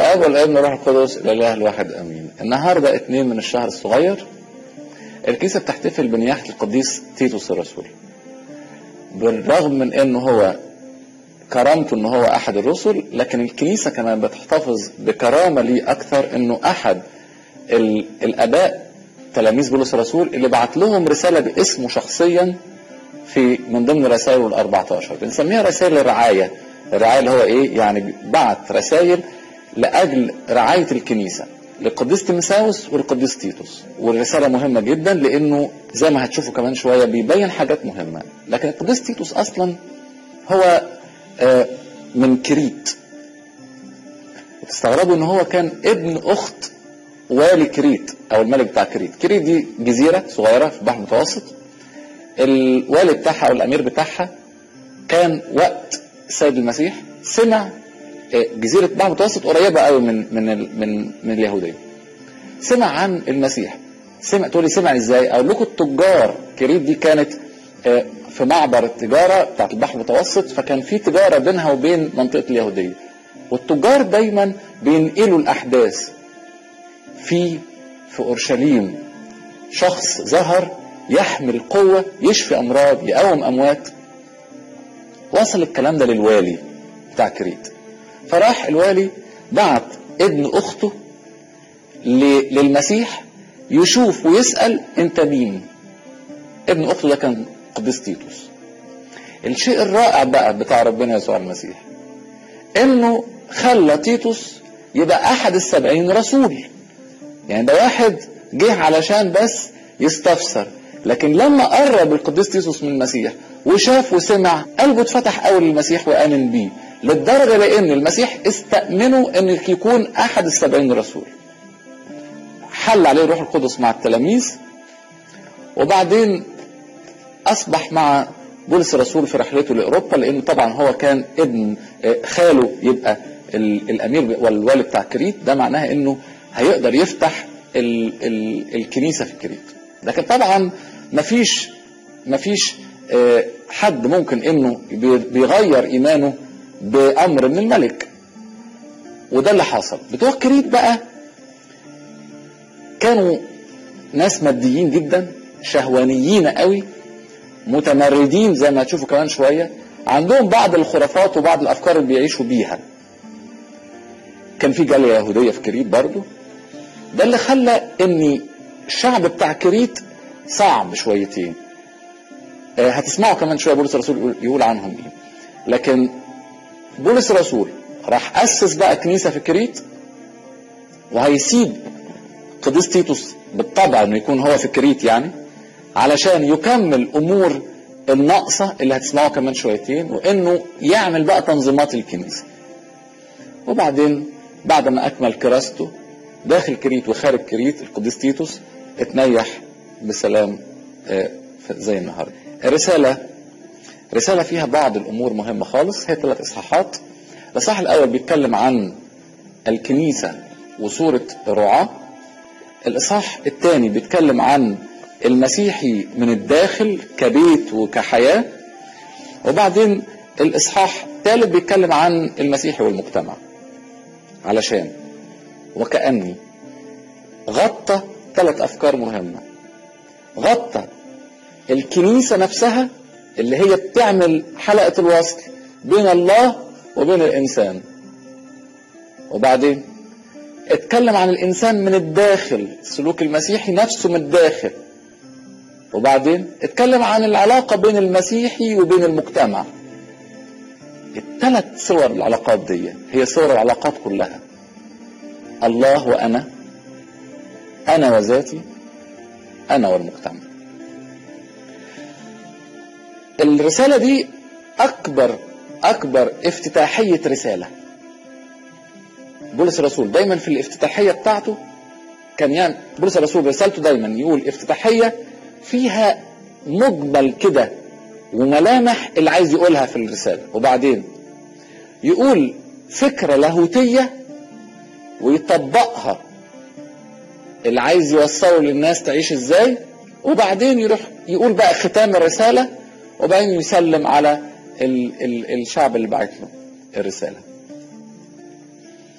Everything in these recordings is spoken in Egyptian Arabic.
الاب والابن والروح القدس الاله الواحد امين النهارده اتنين من الشهر الصغير الكنيسه بتحتفل بنياحه القديس تيتوس الرسول بالرغم من انه هو كرامته ان هو احد الرسل لكن الكنيسه كمان بتحتفظ بكرامه ليه اكثر انه احد ال- الاباء تلاميذ بولس الرسول اللي بعت لهم رساله باسمه شخصيا في من ضمن رسائله ال 14 بنسميها رسائل الرعايه الرعايه اللي هو ايه يعني بعت رسائل لاجل رعايه الكنيسه للقديس تيمساوس والقديس تيتوس والرساله مهمه جدا لانه زي ما هتشوفوا كمان شويه بيبين حاجات مهمه لكن القديس تيتوس اصلا هو آه، من كريت تستغربوا ان هو كان ابن اخت والي كريت او الملك بتاع كريت كريت دي جزيره صغيره في البحر المتوسط الوالي بتاعها او الامير بتاعها كان وقت السيد المسيح سمع آه، جزيره البحر المتوسط قريبه قوي من من ال- من من اليهوديه سمع عن المسيح سمع تقول لي سمع ازاي اقول لكم التجار كريت دي كانت آه، في معبر التجاره بتاعت البحر المتوسط فكان في تجاره بينها وبين منطقه اليهوديه والتجار دايما بينقلوا الاحداث في في اورشليم شخص ظهر يحمل قوه يشفي امراض يقوم اموات وصل الكلام ده للوالي بتاع كريت فراح الوالي بعت ابن اخته ل- للمسيح يشوف ويسال انت مين ابن اخته ده كان قديس تيتوس الشيء الرائع بقى بتاع ربنا يسوع المسيح انه خلى تيتوس يبقى احد السبعين رسول يعني ده واحد جه علشان بس يستفسر لكن لما قرب القديس تيتوس من المسيح وشاف وسمع قلبه اتفتح قوي للمسيح وامن بيه للدرجه لان المسيح استأمنه ان يكون احد السبعين رسول حل عليه الروح القدس مع التلاميذ وبعدين اصبح مع بولس الرسول في رحلته لاوروبا لانه طبعا هو كان ابن آه، خاله يبقى ال- الامير والوالي بتاع كريت ده معناها انه هيقدر يفتح ال ال الكنيسه في كريت لكن طبعا مفيش مفيش آه، حد ممكن انه بي- بيغير ايمانه بامر من الملك وده اللي حصل بتوع كريت بقى كانوا ناس ماديين جدا شهوانيين قوي متمردين زي ما هتشوفوا كمان شويه عندهم بعض الخرافات وبعض الافكار اللي بيعيشوا بيها كان في جاليه يهوديه في كريت برضو ده اللي خلى ان الشعب بتاع كريت صعب شويتين آه، هتسمعوا كمان شويه بولس الرسول يقول- يقول عنهم ايه لكن بولس الرسول راح اسس بقى كنيسه في كريت وهيسيب قديس تيتوس بالطبع انه يكون هو في كريت يعني علشان يكمل امور الناقصه اللي هتسمعوها كمان شويتين وانه يعمل بقى تنظيمات الكنيسه وبعدين بعد ما اكمل كراسته داخل كريت وخارج كريت القديس تيتوس اتنيح بسلام آه، زي النهارده الرساله رساله فيها بعض الامور مهمه خالص هي ثلاث اصحاحات الاصحاح الاول بيتكلم عن الكنيسه وصوره الرعاه الاصحاح الثاني بيتكلم عن المسيحي من الداخل كبيت وكحياه وبعدين الاصحاح الثالث بيتكلم عن المسيحي والمجتمع علشان وكاني غطى ثلاث افكار مهمه غطى الكنيسه نفسها اللي هي بتعمل حلقه الوصل بين الله وبين الانسان وبعدين اتكلم عن الانسان من الداخل السلوك المسيحي نفسه من الداخل وبعدين اتكلم عن العلاقه بين المسيحي وبين المجتمع الثلاث صور العلاقات دي هي صور العلاقات كلها الله وانا انا وذاتي انا والمجتمع الرساله دي اكبر اكبر افتتاحيه رساله بولس الرسول دايما في الافتتاحيه بتاعته كان يعني بولس الرسول رسالته دايما يقول افتتاحيه فيها مجمل كده وملامح اللي عايز يقولها في الرساله وبعدين يقول فكره لاهوتيه ويطبقها اللي عايز يوصله للناس تعيش ازاي وبعدين يروح يقول بقى ختام الرساله وبعدين يسلم على ال ال الشعب اللي بعت له الرساله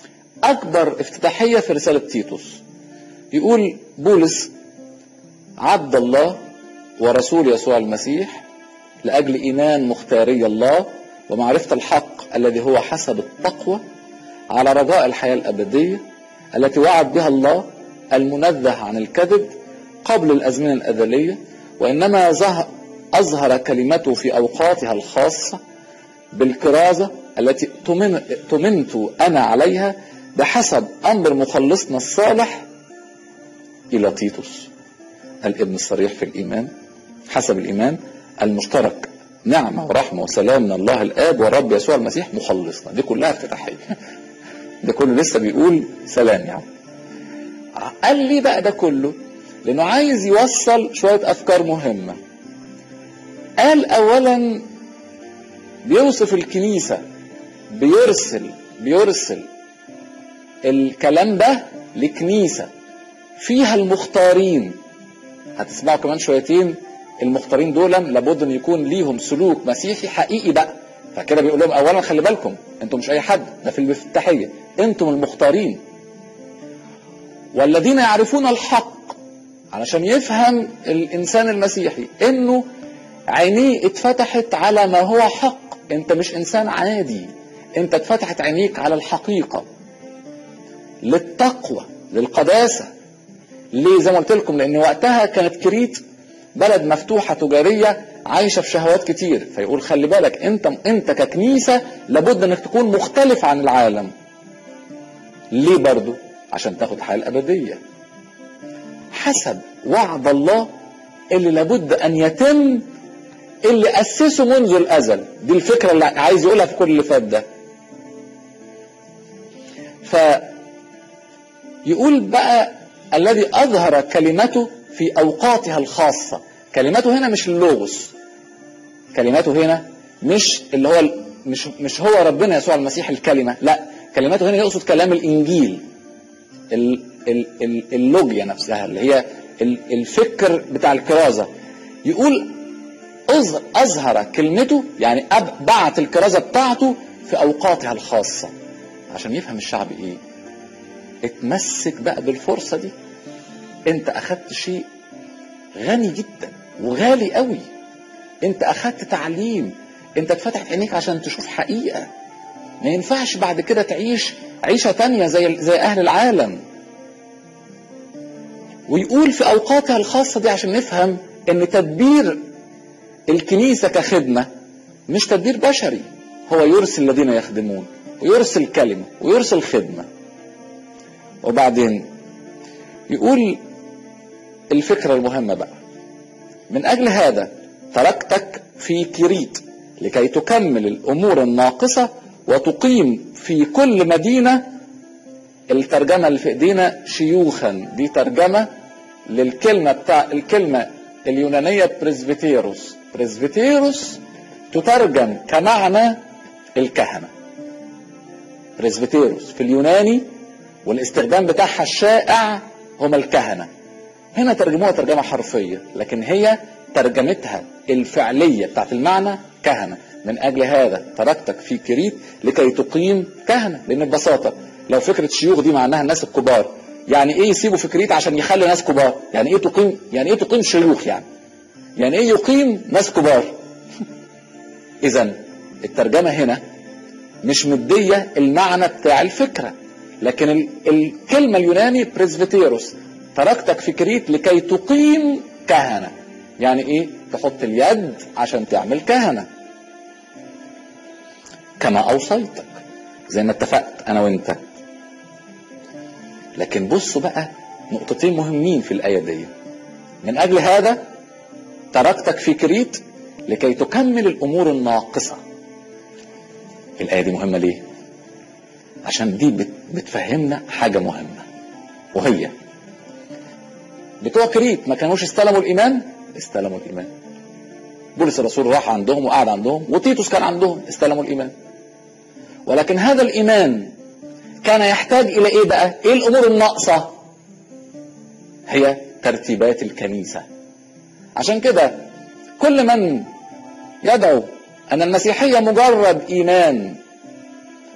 اكبر افتتاحيه في رساله تيتوس يقول بولس عبد الله ورسول يسوع المسيح لاجل ايمان مختاري الله ومعرفه الحق الذي هو حسب التقوى على رجاء الحياه الابديه التي وعد بها الله المنزه عن الكذب قبل الازمنه الازليه وانما اظهر كلمته في اوقاتها الخاصه بالكرازه التي تمنت انا عليها بحسب امر مخلصنا الصالح الى تيتوس الابن الصريح في الايمان حسب الايمان المشترك نعمة ورحمة وسلام من الله الآب والرب يسوع المسيح مخلصنا دي كلها افتتاحية ده كله لسه بيقول سلام يعني قال لي بقى ده كله لأنه عايز يوصل شوية أفكار مهمة قال أولا بيوصف الكنيسة بيرسل بيرسل الكلام ده لكنيسة فيها المختارين هتسمعوا كمان شويتين المختارين دول لابد ان يكون ليهم سلوك مسيحي حقيقي بقى فكده بيقول لهم اولا خلي بالكم انتم مش اي حد ده في الافتتاحيه انتم المختارين والذين يعرفون الحق علشان يفهم الانسان المسيحي انه عينيه اتفتحت على ما هو حق انت مش انسان عادي انت اتفتحت عينيك على الحقيقه للتقوى للقداسه ليه زي ما قلت لكم لان وقتها كانت كريت بلد مفتوحه تجاريه عايشه في شهوات كتير فيقول خلي بالك انت انت ككنيسه لابد انك تكون مختلف عن العالم ليه برضو عشان تاخد الحياه الابديه حسب وعد الله اللي لابد ان يتم اللي اسسه منذ الازل دي الفكره اللي عايز يقولها في كل اللي فات ده ف يقول بقى الذي اظهر كلمته في اوقاتها الخاصه كلمته هنا مش اللوغوس كلمته هنا مش اللي هو مش مش هو ربنا يسوع المسيح الكلمه لا كلمته هنا يقصد كلام الانجيل اللوجيا نفسها اللي هي الفكر بتاع الكرازه يقول اظهر كلمته يعني بعت الكرازه بتاعته في اوقاتها الخاصه عشان يفهم الشعب ايه اتمسك بقى بالفرصه دي انت اخدت شيء غني جدا وغالي قوي انت اخدت تعليم انت اتفتحت عينيك عشان تشوف حقيقه ما ينفعش بعد كده تعيش عيشه تانية زي زي اهل العالم ويقول في اوقاتها الخاصه دي عشان نفهم ان تدبير الكنيسه كخدمه مش تدبير بشري هو يرسل الذين يخدمون ويرسل كلمه ويرسل خدمه وبعدين يقول الفكره المهمه بقى من اجل هذا تركتك في كريت لكي تكمل الامور الناقصه وتقيم في كل مدينه الترجمه اللي في ايدينا شيوخا دي ترجمه للكلمه بتاع الكلمه اليونانيه بريزبيتيروس بريزبيتيروس تترجم كمعنى الكهنه بريزبيتيروس في اليوناني والاستخدام بتاعها الشائع هم الكهنه هنا ترجموها ترجمه حرفيه لكن هي ترجمتها الفعليه بتاعت المعنى كهنه من اجل هذا تركتك في كريت لكي تقيم كهنه لان ببساطه لو فكره شيوخ دي معناها الناس الكبار يعني ايه يسيبوا في كريت عشان يخلي ناس كبار يعني ايه تقيم يعني ايه تقيم شيوخ يعني يعني ايه يقيم ناس كبار اذا الترجمه هنا مش مديه المعنى بتاع الفكره لكن ال- الكلمه اليوناني بريزفيتيروس تركتك في كريت لكي تقيم كهنه يعني ايه تحط اليد عشان تعمل كهنه كما اوصيتك زي ما اتفقت انا وانت لكن بصوا بقى نقطتين مهمين في الايه دي من اجل هذا تركتك في كريت لكي تكمل الامور الناقصه الايه دي مهمه ليه عشان دي بت- بتفهمنا حاجه مهمه وهي بتوع كريت ما كانوش استلموا الايمان استلموا الايمان بولس الرسول راح عندهم وقعد عندهم وتيتوس كان عندهم استلموا الايمان ولكن هذا الايمان كان يحتاج الى ايه بقى ايه الامور الناقصه هي ترتيبات الكنيسه عشان كده كل من يدعو ان المسيحيه مجرد ايمان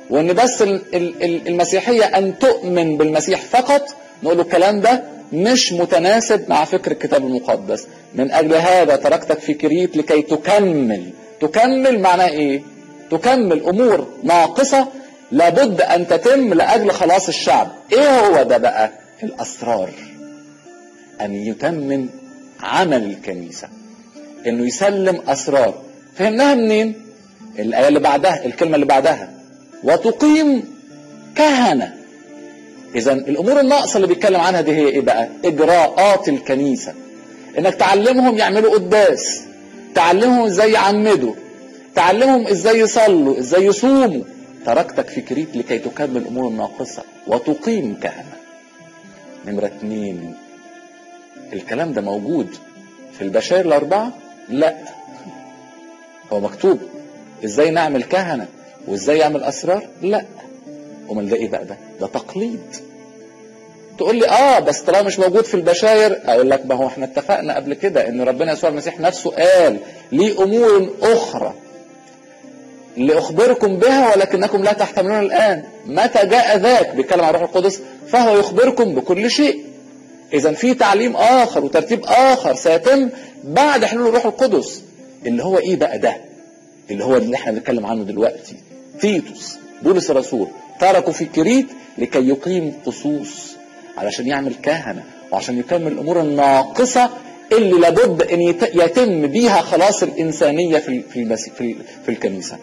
وان بس ال- ال- ال- المسيحيه ان تؤمن بالمسيح فقط نقول له الكلام ده مش متناسب مع فكر الكتاب المقدس من اجل هذا تركتك في كريت لكي تكمل تكمل معناه ايه تكمل امور ناقصه لابد ان تتم لاجل خلاص الشعب ايه هو ده بقى الاسرار ان يتمم عمل الكنيسه انه يسلم اسرار فهمناها منين الايه اللي بعدها الكلمه اللي بعدها وتقيم كهنه اذا الامور الناقصه اللي بيتكلم عنها دي هي ايه بقى اجراءات الكنيسه انك تعلمهم يعملوا قداس تعلمهم ازاي يعمدوا تعلمهم ازاي يصلوا ازاي يصوموا تركتك في كريت لكي تكمل الامور الناقصه وتقيم كهنه نمره اتنين الكلام ده موجود في البشائر الاربعه لا هو مكتوب ازاي نعمل كهنه وازاي يعمل اسرار لا امال ده ايه بقى ده ده تقليد تقول لي اه بس طالما مش موجود في البشاير اقول لك ما هو احنا اتفقنا قبل كده ان ربنا يسوع المسيح نفسه قال لي امور اخرى لاخبركم بها ولكنكم لا تحتملون الان متى جاء ذاك بيتكلم عن الروح القدس فهو يخبركم بكل شيء اذا في تعليم اخر وترتيب اخر سيتم بعد حلول الروح القدس اللي هو ايه بقى ده اللي هو اللي احنا بنتكلم عنه دلوقتي تيتوس بولس الرسول تركوا في كريت لكي يقيم قصوص علشان يعمل كهنه وعشان يكمل الامور الناقصه اللي لابد ان يت- يتم بيها خلاص الانسانيه في في المسي- في, في الكنيسه.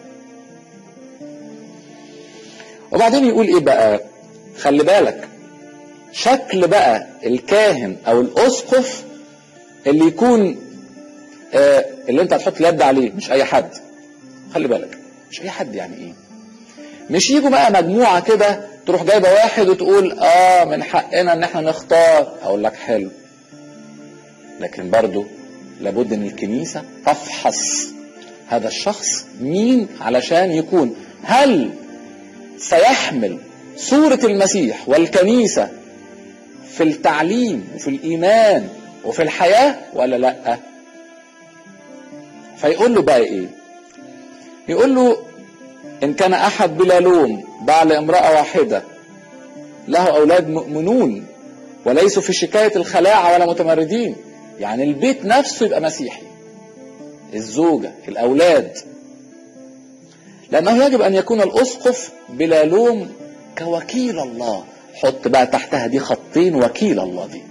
وبعدين يقول ايه بقى؟ خلي بالك شكل بقى الكاهن او الاسقف اللي يكون آه اللي انت هتحط اليد عليه مش اي حد خلي بالك مش اي حد يعني ايه مش يجوا بقى مجموعه كده تروح جايبه واحد وتقول اه من حقنا ان احنا نختار اقول لك حلو لكن برضه لابد ان الكنيسه تفحص هذا الشخص مين علشان يكون هل سيحمل صوره المسيح والكنيسه في التعليم وفي الايمان وفي الحياه ولا لا فيقول له بقى ايه يقول له إن كان أحد بلا لوم بعد امرأة واحدة له أولاد مؤمنون وليسوا في شكاية الخلاعة ولا متمردين يعني البيت نفسه يبقى مسيحي الزوجة الأولاد لأنه يجب أن يكون الأسقف بلا لوم كوكيل الله حط بقى تحتها دي خطين وكيل الله دي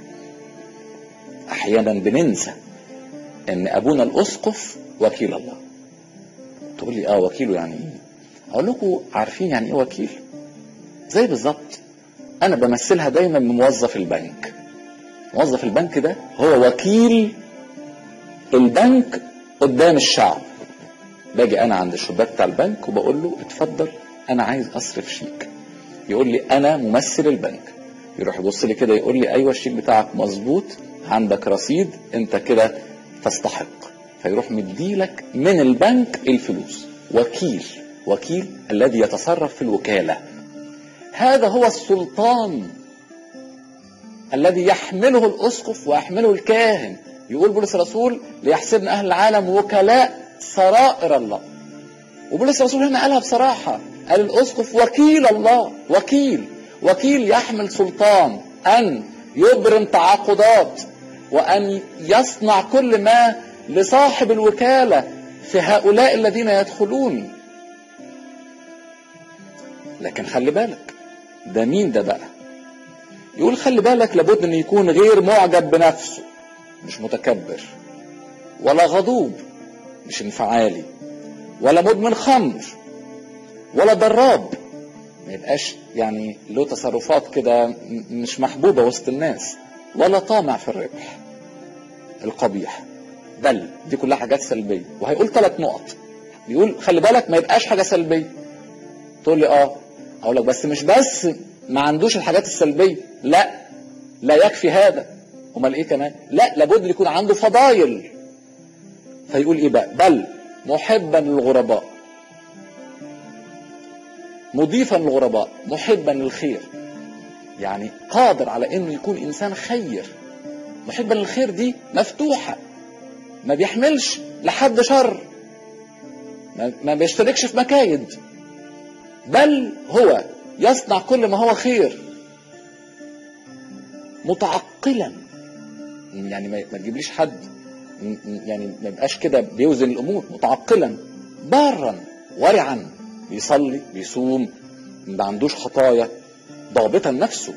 أحيانا بننسى أن أبونا الأسقف وكيل الله تقول لي اه وكيله يعني ايه اقول لكم عارفين يعني ايه وكيل زي بالظبط انا بمثلها دايما بموظف البنك موظف البنك ده هو وكيل البنك قدام الشعب باجي انا عند الشباك بتاع البنك وبقول له اتفضل انا عايز اصرف شيك يقول لي انا ممثل البنك يروح يبص لي كده يقول لي ايوه الشيك بتاعك مظبوط عندك رصيد انت كده تستحق فيروح مديلك من البنك الفلوس وكيل وكيل الذي يتصرف في الوكالة هذا هو السلطان الذي يحمله الأسقف ويحمله الكاهن يقول بولس الرسول ليحسبنا أهل العالم وكلاء سرائر الله وبولس الرسول هنا قالها بصراحة قال الأسقف وكيل الله وكيل وكيل يحمل سلطان أن يبرم تعاقدات وأن يصنع كل ما لصاحب الوكالة في هؤلاء الذين يدخلون لكن خلي بالك ده مين ده بقى يقول خلي بالك لابد ان يكون غير معجب بنفسه مش متكبر ولا غضوب مش انفعالي ولا مدمن خمر ولا ضراب ما يبقاش يعني له تصرفات كده م- مش محبوبة وسط الناس ولا طامع في الربح القبيح بل دي كلها حاجات سلبية وهيقول ثلاث نقط بيقول خلي بالك ما يبقاش حاجة سلبية تقول لي اه اقول لك بس مش بس ما عندوش الحاجات السلبية لا لا يكفي هذا امال ايه كمان لا لابد يكون عنده فضايل فيقول ايه بقى بل محبا للغرباء مضيفا للغرباء محبا للخير يعني قادر على انه يكون انسان خير محبا للخير دي مفتوحه ما بيحملش لحد شر ما- ما بيشتركش في مكايد بل هو يصنع كل ما هو خير متعقلا يعني ما ما تجيبليش حد م- م- يعني ما يبقاش كده بيوزن الامور متعقلا بارا ورعا بيصلي بيصوم ما عندوش خطايا ضابطا نفسه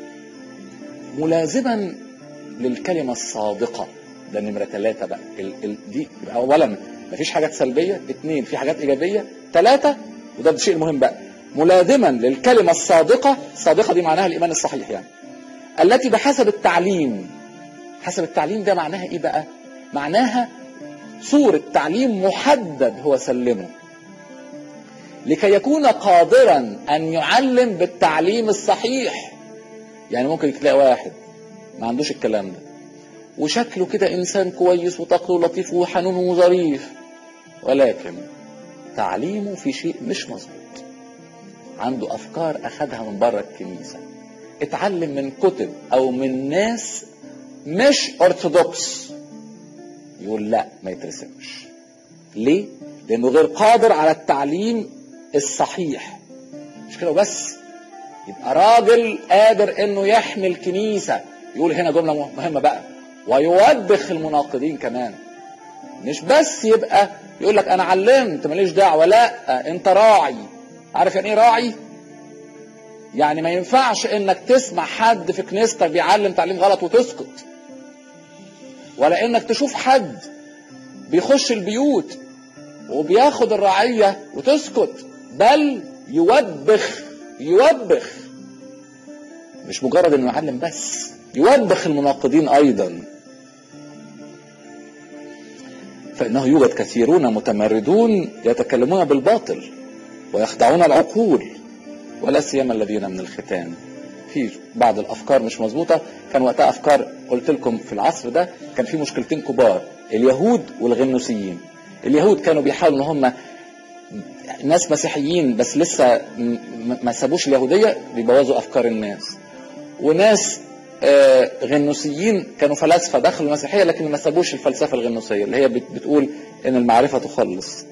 ملازما للكلمة الصادقة ده نمرة ثلاثة بقى ال ال دي يبقى أولا مفيش حاجات سلبية اثنين في حاجات إيجابية ثلاثة وده الشيء المهم بقى ملازما للكلمة الصادقة الصادقة دي معناها الإيمان الصحيح يعني التي بحسب التعليم حسب التعليم ده معناها إيه بقى معناها صورة تعليم محدد هو سلمه لكي يكون قادرا أن يعلم بالتعليم الصحيح يعني ممكن تلاقي واحد ما عندوش الكلام ده وشكله كده انسان كويس وتقي ولطيف وحنون وظريف ولكن تعليمه في شيء مش مظبوط عنده افكار اخدها من بره الكنيسه اتعلم من كتب او من ناس مش ارثوذكس يقول لا ما يترسمش ليه لانه غير قادر على التعليم الصحيح مش كده بس يبقى راجل قادر انه يحمي الكنيسه يقول هنا جمله مهمه بقى ويوبخ المناقضين كمان مش بس يبقى يقول لك انا علمت ماليش دعوه لا انت راعي عارف يعني ايه راعي يعني ما ينفعش انك تسمع حد في كنيستك بيعلم تعليم غلط وتسكت ولا انك تشوف حد بيخش البيوت وبياخد الرعيه وتسكت بل يوبخ يوبخ مش مجرد انه يعلم بس يوبخ المناقضين ايضا فانه يوجد كثيرون متمردون يتكلمون بالباطل ويخدعون العقول ولا سيما الذين من الختان في بعض الافكار مش مظبوطه كان وقتها افكار قلت لكم في العصر ده كان في مشكلتين كبار اليهود والغنوسيين اليهود كانوا بيحاولوا ان هم ناس مسيحيين بس لسه م- ما سابوش اليهوديه بيبوظوا افكار الناس وناس آه، غنوسيين كانوا فلاسفه دخلوا المسيحيه لكن ما سابوش الفلسفه الغنوسيه اللي هي بت- بتقول ان المعرفه تخلص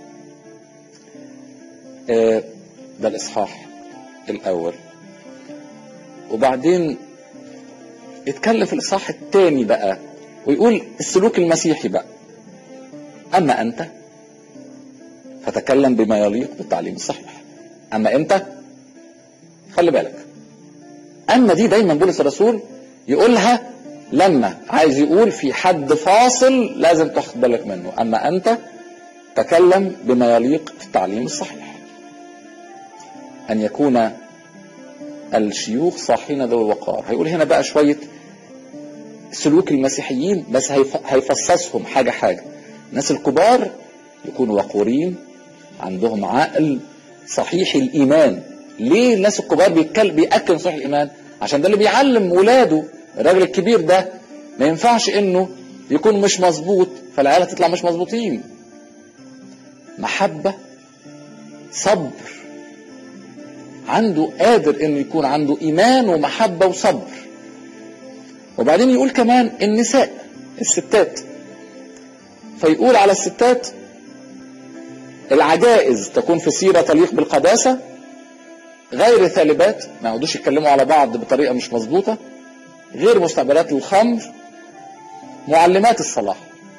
آه، ده الاصحاح الاول وبعدين اتكلم في الاصحاح الثاني بقى ويقول السلوك المسيحي بقى اما انت فتكلم بما يليق بالتعليم الصحيح اما انت خلي بالك اما دي دايما بولس الرسول يقولها لما عايز يقول في حد فاصل لازم تاخد بالك منه اما انت تكلم بما يليق بالتعليم الصحيح ان يكون الشيوخ صاحين ذوي الوقار هيقول هنا بقى شويه سلوك المسيحيين بس هيف- هيفصصهم حاجه حاجه الناس الكبار يكونوا وقورين عندهم عقل صحيح الايمان ليه الناس الكبار بيتكلم بياكد صحيح الايمان عشان ده اللي بيعلم ولاده الراجل الكبير ده ما ينفعش انه يكون مش مظبوط فالعيال تطلع مش مظبوطين محبه صبر عنده قادر انه يكون عنده ايمان ومحبه وصبر وبعدين يقول كمان النساء الستات فيقول على الستات العجائز تكون في سيرة تليق بالقداسة غير ثالبات ما يقعدوش يتكلموا على بعض بطريقة مش مظبوطة غير مستعملات الخمر معلمات الصلاح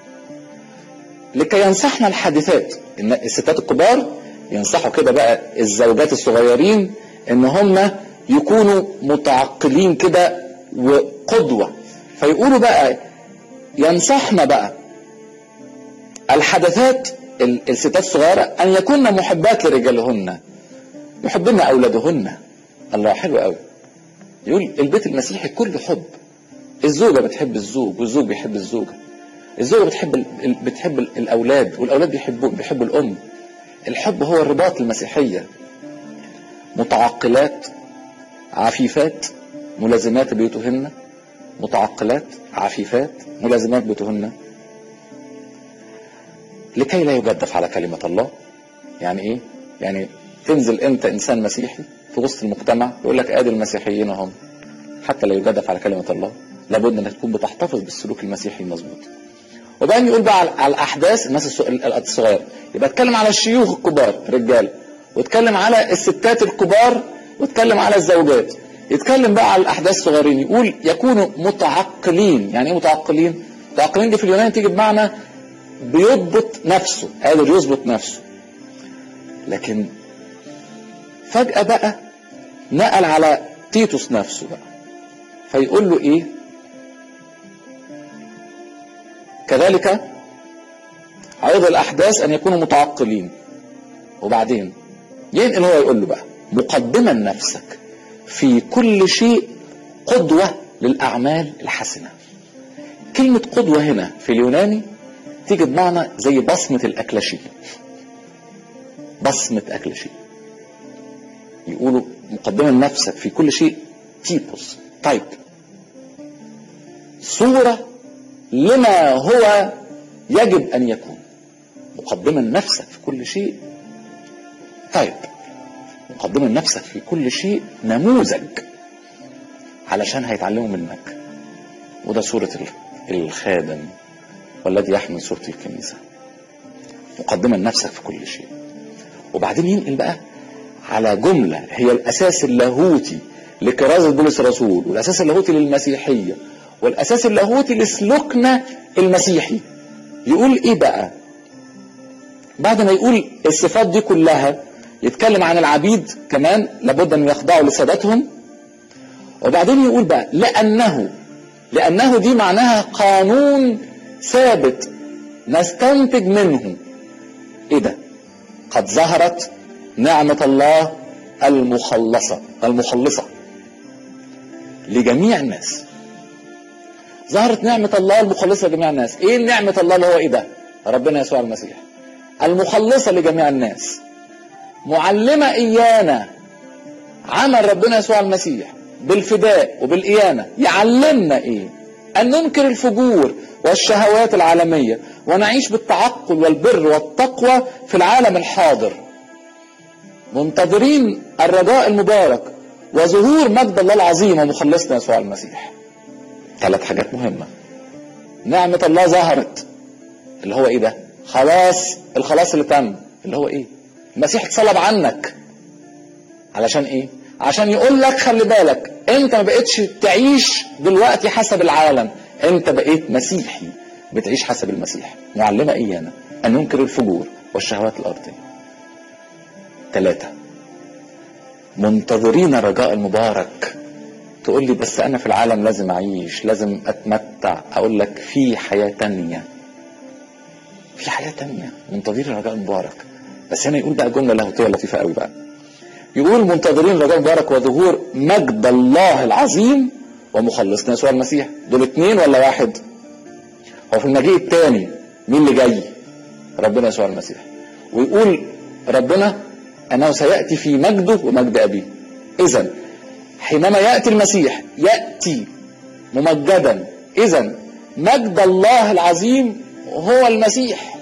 لكي ينصحنا الحادثات ان الستات الكبار ينصحوا كده بقى الزوجات الصغيرين ان هم يكونوا متعقلين كده وقدوة فيقولوا بقى ينصحنا بقى الحدثات ال- الستات الصغيرة أن يكون محبات لرجالهن يحبن أولادهن الله حلو قوي يقول البيت المسيحي كله حب الزوجة بتحب الزوج والزوج بيحب الزوجة الزوجة بتحب ال- ال- بتحب ال- الأولاد والأولاد بيحبوا بيحبوا الأم الحب هو الرباط المسيحية متعقلات عفيفات ملازمات بيوتهن متعقلات عفيفات ملازمات بيوتهن لكي لا يجدف على كلمة الله يعني ايه يعني تنزل انت انسان مسيحي في وسط المجتمع يقول لك ادي المسيحيين هم حتى لا يجدف على كلمة الله لابد انك تكون بتحتفظ بالسلوك المسيحي المظبوط وبعدين يقول بقى على على الاحداث الناس الص- ال- الصغيره يبقى اتكلم على الشيوخ الكبار رجال واتكلم على الستات الكبار واتكلم على الزوجات يتكلم بقى على الاحداث الصغيرين يقول يكونوا متعقلين يعني ايه متعقلين متعقلين دي في اليونان تيجي بمعنى بيضبط نفسه قادر يظبط نفسه لكن فجأة بقى نقل على تيتوس نفسه بقى فيقول له ايه كذلك عرض الاحداث ان يكونوا متعقلين وبعدين ينقل هو يقول له بقى مقدما نفسك في كل شيء قدوة للأعمال الحسنة كلمة قدوة هنا في اليوناني تيجي بمعنى زي بصمة الأكلشي بصمة أكلشي يقولوا مقدما نفسك في كل شيء تيبوس تايب صورة لما هو يجب أن يكون مقدما نفسك في كل شيء طيب مقدما نفسك في كل شيء نموذج علشان هيتعلموا منك وده صورة الخادم والذي يحمل صورة الكنيسة مقدما نفسك في كل شيء وبعدين ينقل بقى على جملة هي الأساس اللاهوتي لكرازة بولس الرسول والأساس اللاهوتي للمسيحية والأساس اللاهوتي لسلوكنا المسيحي يقول إيه بقى بعد ما يقول الصفات دي كلها يتكلم عن العبيد كمان لابد ان يخضعوا لسادتهم وبعدين يقول بقى لانه لانه دي معناها قانون ثابت نستنتج منه ايه ده قد ظهرت نعمة الله المخلصة المخلصة لجميع الناس ظهرت نعمة الله المخلصة لجميع الناس ايه نعمة الله اللي هو ايه ده ربنا يسوع المسيح المخلصة لجميع الناس معلمة إيانا عمل ربنا يسوع المسيح بالفداء وبالإيانة يعلمنا إيه أن ننكر الفجور والشهوات العالمية ونعيش بالتعقل والبر والتقوى في العالم الحاضر منتظرين الرجاء المبارك وظهور مجد الله العظيم ومخلصنا يسوع المسيح ثلاث حاجات مهمة نعمة الله ظهرت اللي هو ايه ده خلاص الخلاص اللي تم اللي هو ايه المسيح اتصلب عنك علشان ايه عشان يقول لك خلي بالك انت ما بقتش تعيش دلوقتي حسب العالم انت بقيت مسيحي بتعيش حسب المسيح معلمة ايانا ان ننكر الفجور والشهوات الارضية ثلاثة منتظرين الرجاء المبارك تقول لي بس انا في العالم لازم اعيش لازم اتمتع اقول لك في حياة تانية في حياة تانية منتظرين الرجاء المبارك بس هنا يقول بقى جملة لاهوتية لطيفة قوي بقى يقول منتظرين الرجاء المبارك وظهور مجد الله العظيم ومخلصنا يسوع المسيح دول اتنين ولا واحد هو في المجيء الثاني مين اللي جاي ربنا يسوع المسيح ويقول ربنا انه سياتي في مجده ومجد ابيه اذا حينما ياتي المسيح ياتي ممجدا اذا مجد الله العظيم هو المسيح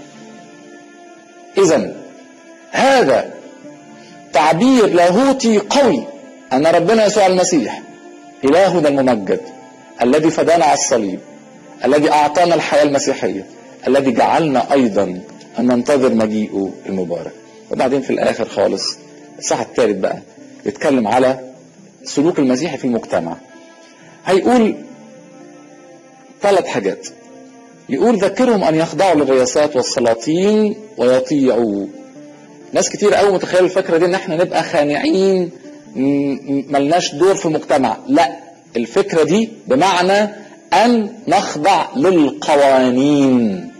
اذا هذا تعبير لاهوتي قوي ان ربنا يسوع المسيح الهنا الممجد الذي فدانا على الصليب الذي اعطانا الحياه المسيحيه الذي جعلنا ايضا ان ننتظر مجيئه المبارك وبعدين في الاخر خالص الصح الثالث بقى يتكلم على سلوك المسيحي في المجتمع هيقول ثلاث حاجات يقول ذكرهم ان يخضعوا للرياسات والسلاطين ويطيعوا ناس كتير قوي متخيل الفكره دي ان احنا نبقى خانعين ملناش دور في المجتمع لا الفكره دي بمعنى ان نخضع للقوانين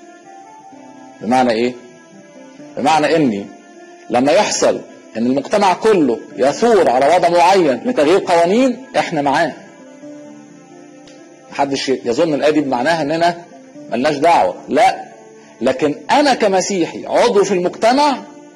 بمعنى ايه بمعنى اني لما يحصل ان المجتمع كله يثور على وضع معين لتغيير قوانين احنا معاه محدش يظن الايه دي بمعناها اننا ملناش دعوه لا لكن انا كمسيحي عضو في المجتمع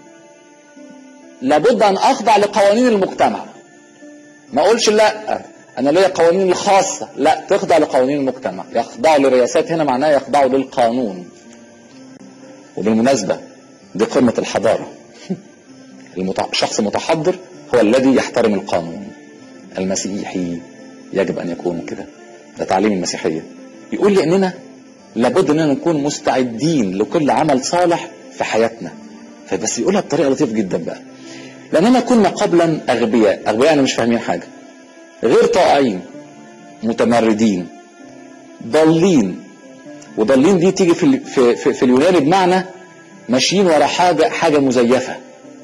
لابد ان اخضع لقوانين المجتمع ما اقولش لا انا ليا قوانين الخاصه لا تخضع لقوانين المجتمع يخضعوا لرياسات هنا معناها يخضعوا للقانون وبالمناسبه دي قمه الحضاره شخص متحضر هو الذي يحترم القانون المسيحي يجب ان يكون كده ده تعليم المسيحيه يقول لي اننا لابد اننا نكون مستعدين لكل عمل صالح في حياتنا فبس يقولها بطريقه لطيفه جدا بقى لاننا كنا قبلا اغبياء اغبياء يعني مش فاهمين حاجه غير طائعين متمردين ضالين وضالين دي تيجي في ال- في في, في اليوناني بمعنى ماشيين ورا حاجه حاجه مزيفه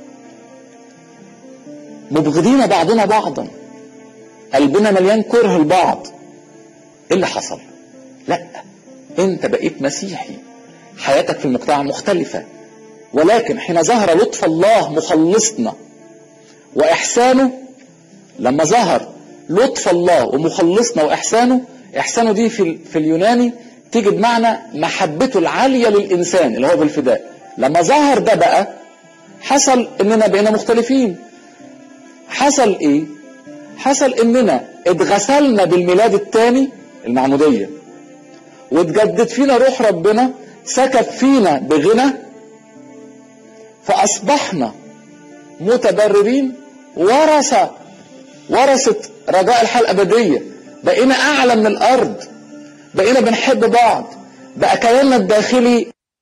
مبغضين بعضنا بعضا قلبنا مليان كره لبعض ايه اللي حصل لا انت بقيت مسيحي حياتك في المجتمع مختلفة ولكن حين ظهر لطف الله مخلصنا وإحسانه لما ظهر لطف الله ومخلصنا وإحسانه إحسانه دي في, في اليوناني تيجي بمعنى محبته العالية للإنسان اللي هو بالفداء لما ظهر ده بقى حصل إننا بقينا مختلفين حصل إيه؟ حصل إننا اتغسلنا بالميلاد الثاني المعمودية واتجدد فينا روح ربنا سكب فينا بغنى فأصبحنا متبررين ورث ورثت رجاء الحياة الأبدية بقينا أعلى من الأرض بقينا بنحب بعض بقى كياننا الداخلي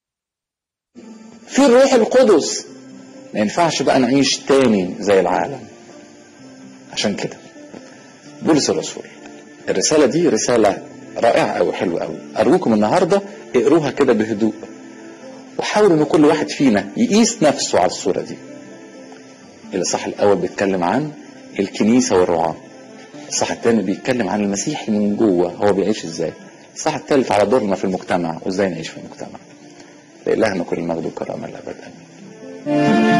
في الروح القدس ما ينفعش بقى نعيش تاني زي العالم عشان كده بولس الرسول الرسالة دي رسالة رائعة أوي حلوة أوي أرجوكم النهاردة اقروها كده بهدوء وحاولوا إن كل واحد فينا يقيس نفسه على الصورة دي الإصحاح الأول بيتكلم عن الكنيسة والرعاة الإصحاح الثاني بيتكلم عن المسيح من جوه هو بيعيش إزاي الإصحاح الثالث على دورنا في المجتمع وإزاي نعيش في المجتمع لإلهنا كل المجد والكرامة الأبد آمين